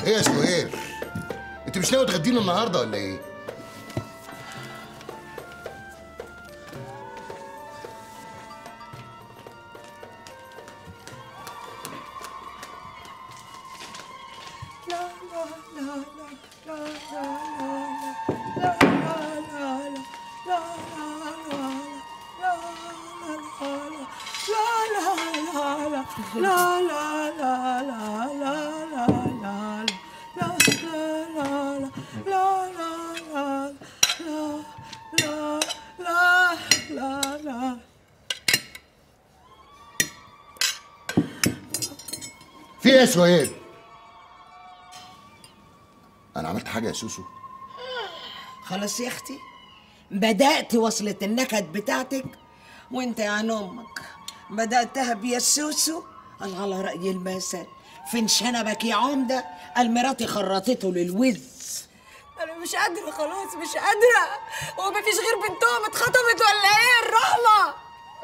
ايه يا سهير انت مش ناوي تغدينا النهارده ولا ايه في ايه يا سهير انا عملت حاجه يا سوسو خلاص يا اختي بدأت وصلة النكد بتاعتك وانت يا عن امك بدأتها بيا السوسو قال على رأي المثل فين شنبك يا عمدة المراتي خرطته للوز انا مش قادره خلاص مش قادره هو مفيش غير بنتهم اتخطبت ولا ايه الرحمه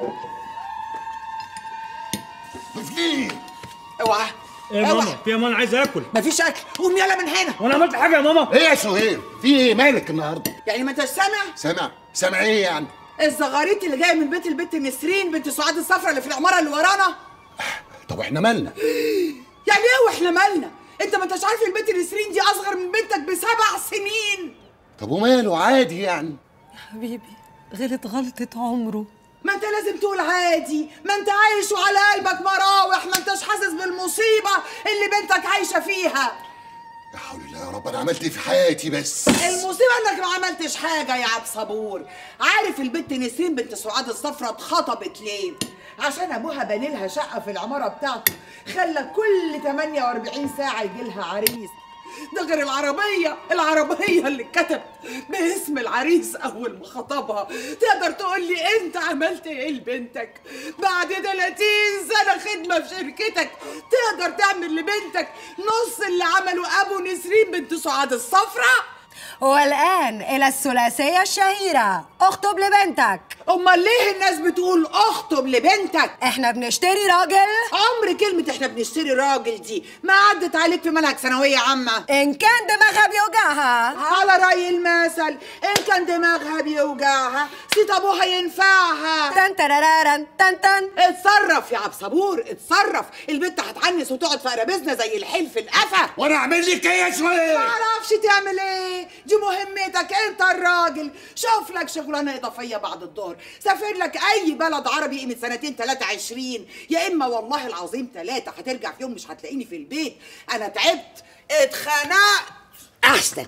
طفلي اوعى ايه يا ماما في يا ماما انا عايز اكل مفيش اكل قوم يلا من هنا وانا عملت حاجه يا ماما ايه يا سهير في ايه مالك النهارده يعني ما انتش سامع سامع سامع ايه يعني الزغاريت اللي جايه من بيت البت نسرين بنت سعاد الصفرا اللي في العماره اللي ورانا طب احنا مالنا يعني ايه واحنا مالنا انت ما انتش عارف البنت نسرين دي اصغر من بنتك بسبع سنين طب وماله عادي يعني حبيبي غلط غلطة عمره ما انت لازم تقول عادي ما انت عايش وعلى قلبك مراوح ما انتش حاسس بالمصيبه اللي بنتك عايشه فيها لا حول الله يا رب انا عملت ايه في حياتي بس المصيبه انك ما عملتش حاجه يا عبد صبور عارف البنت نسرين بنت سعاد الصفرا اتخطبت ليه عشان ابوها بني لها شقه في العماره بتاعته خلى كل 48 ساعه يجي لها عريس ده غير العربية العربية اللي اتكتب باسم العريس أول ما خطبها تقدر تقول لي أنت عملت إيه لبنتك بعد 30 سنة خدمة في شركتك تقدر تعمل لبنتك نص اللي عمله أبو نسرين بنت سعاد الصفراء والآن إلى الثلاثية الشهيرة اخطب لبنتك أمال ليه الناس بتقول أخطب لبنتك احنا بنشتري راجل عمر كلمة احنا بنشتري راجل دي ما عدت عليك في منهج ثانوية عامة إن كان دماغها بيوجعها على رأي المثل إن كان دماغها بيوجعها سيت أبوها ينفعها تن ترارارن تن تن اتصرف يا عبد صبور اتصرف البنت هتعنس وتقعد في قرابيزنا زي الحيل في القفا وانا اعمل لك ايه يا سهير معرفش تعمل ايه دي مهمتك انت الراجل شوف لك شغلانه اضافيه بعد الظهر سافر لك اي بلد عربي قيمه سنتين ثلاثه عشرين يا اما والله العظيم ثلاثه هترجع في يوم مش هتلاقيني في البيت انا تعبت اتخنقت احسن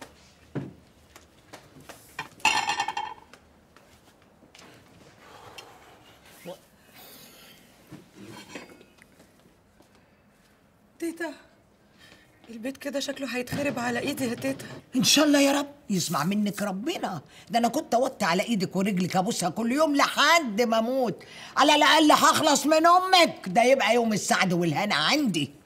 تيتا البيت كده شكله هيتخرب على ايدي يا تيتا ان شاء الله يا رب يسمع منك ربنا ده انا كنت اوطي على ايدك ورجلك ابوسها كل يوم لحد ما اموت على الاقل هخلص من امك ده يبقى يوم السعد والهنا عندي